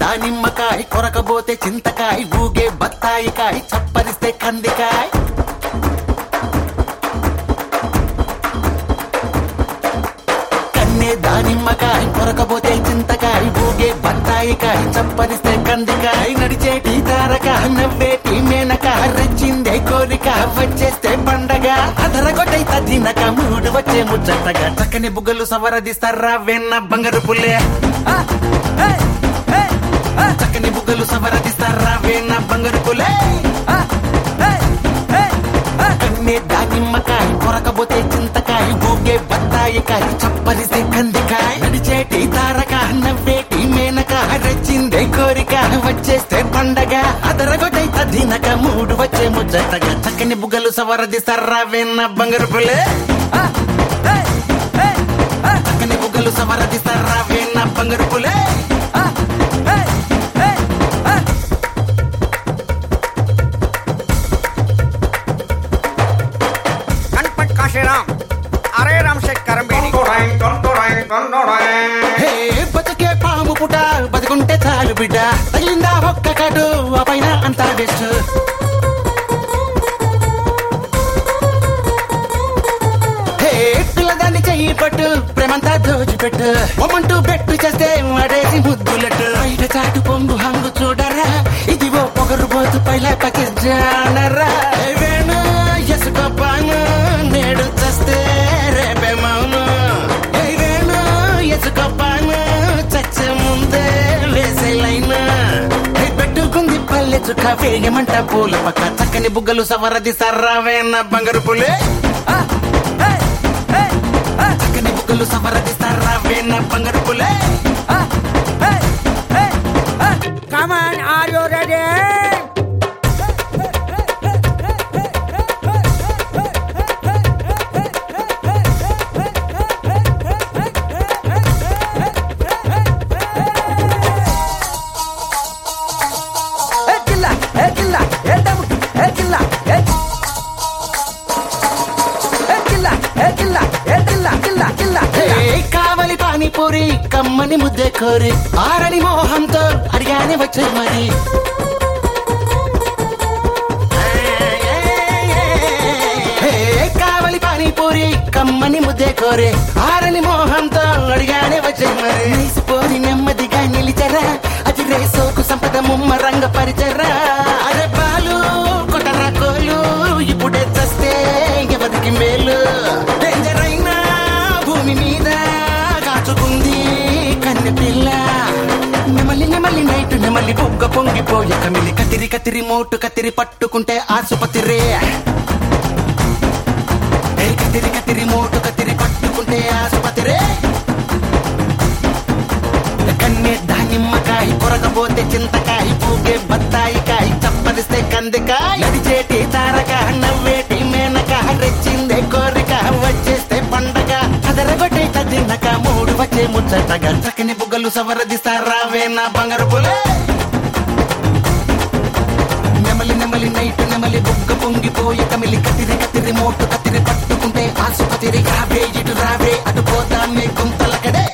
దానిమ్మకాయ కొరకబోతే చింతకాయ ఊగే బత్తాయికాయ చప్పరిస్తే కందికాయ కన్నే దానిమ్మకాయ కొరకబోతే చింతకాయ ఊగే బత్తాయికాయ చప్పరిస్తే కందికాయ నడిచేటి తారక నవ్వేటి మేనక రెచ్చిందే కోరిక వచ్చేస్తే పండగ అదరగొట్టై తదినక మూడు వచ్చే ముచ్చటగా చక్కని బుగ్గలు సవరదిస్తారా వెన్న బంగారు పుల్లే ఆ, ఏయ్, ఏయ్, ఆ, చక్కని బుగ్గలు సవరదిస్తారా వెన్న బంగారు పుల్లే ఆ, ఏయ్, ఏయ్, ఆ. కన్నే దానిమ్మకాయ కొరకబోతే చింతకాయ ఊగే బత్తాయికాయ చప్పరిస్తే కందికాయ నడిచేటి తారక నవ్వేటి మేనక రెచ్చిందే కోరిక వచ్చేస్తే పండగ అదరగొట్టై తదినక మూడు వచ్చే ముచ్చటగా చక్కని బుగ్గలు సవరదిస్తారా వెన్న బంగారు పుల్లే ఆ, ఏయ్, ఏయ్, ఆ. చక్కని బుగ్గలు సవరదిస్తారా వెన్న బంగారు పుల్లే ఆ, ఏయ్, ఏయ్, ఆ. गणपत काशीराम अरे राम से करम बेड़ी హే బతుకే పాము పుట బతుకుంటే చాలు బిడ్డ తగిలిందా ఒక్క కాటు ఆ పైన అంతా బెస్ట్ హే పిల్లదాన్ని చెయ్యి పట్టు ప్రేమంతా దోచిపెట్టు ఒమ్మంటూ బెట్టు చేస్తే వాడేసి ముద్దులట్టు బయట చాటు పొంగు హంగు చూడరా ఇది ఓ పొగరు పోతు పైలా పకిజానరా వేణు ఎసుకోపాను నేడు చస్తే రేపే మౌను ఏ వేణు ఎసుకోపాను చచ్చే ముందే వేసే లైన్ పెట్టుకుంది పల్లె చుక్క వేగమంట పూల పక్క చక్కని బుగ్గలు సవరది సర్రావేన బంగారు పులే ఆ, ఏయ్, ఏయ్, ఆ, చక్కని బుగ్గలు సవరది సర్రావేన బంగారు పులే ఆ, ఏయ్, ఏయ్, ఆ. Come on, are you ready? ఏ కిల్ల ఏ కిల్ల ఏ డబుట్ ఏ కిల్ల ఏ ఏ కిల్ల ఏ కిల్ల ఏ కిల్ల కిల్ల కిల్ల ఏ కావలి పానీపూరి కమ్మని ముద్దే కోరి ఆరని మోహంతో అడిగానే వచ్చే మరి ఏ కావలి పానీపూరి కమ్మని ముద్దే కోరి ఆరని మోహంతో అడిగానే వచ్చే మరి నీసిపోరి నెమ్మదిగా నిలిచరా అది రేసోకు సంపద ముమ్మ రంగ పరిచరా అరే బాలు కొట్టరా కోలు ఇప్పుడే చస్తే ఎవరికి మేలు డేంజర్ అయినా భూమి మీద కాచుకుంది కన్నె పిల్ల నెమలి నెమలి నైట్ నెమలి బొగ్గ పొంగిపోయే కమిలి కతిరి కతిరి మోటు కతిరి పట్టుకుంటే ఆసుపత్రి ఏ కతిరి కతిరి మోటు కతిరి పట్టుకుంటే ఆసుపత్రి కన్నే దానిమ్మకాయ కొరకపోతే చింతకాయ పూగే బత్తాయికాయ చప్పరిస్తే కందికాయ నడిచేటి తారక నవ్వేటి మేనక రెచ్చిందే కోరిక వచ్చేస్తే పండగ అదరగొట్టే తదినక మూడు వచ్చే ముచ్చటగా చక్కని బుగ్గలు సవరదిస్తారా వేనా బంగారు పులే నెమలి నెమలి నైట్ నెమలి బుగ్గ పొంగిపోయి కమిలి కతిరి కతిరి మోటు కతిరి పట్టుకుంటే ఆసుపత్రి రావే ఇటు రావే అటు పోతామే గుంతలకడే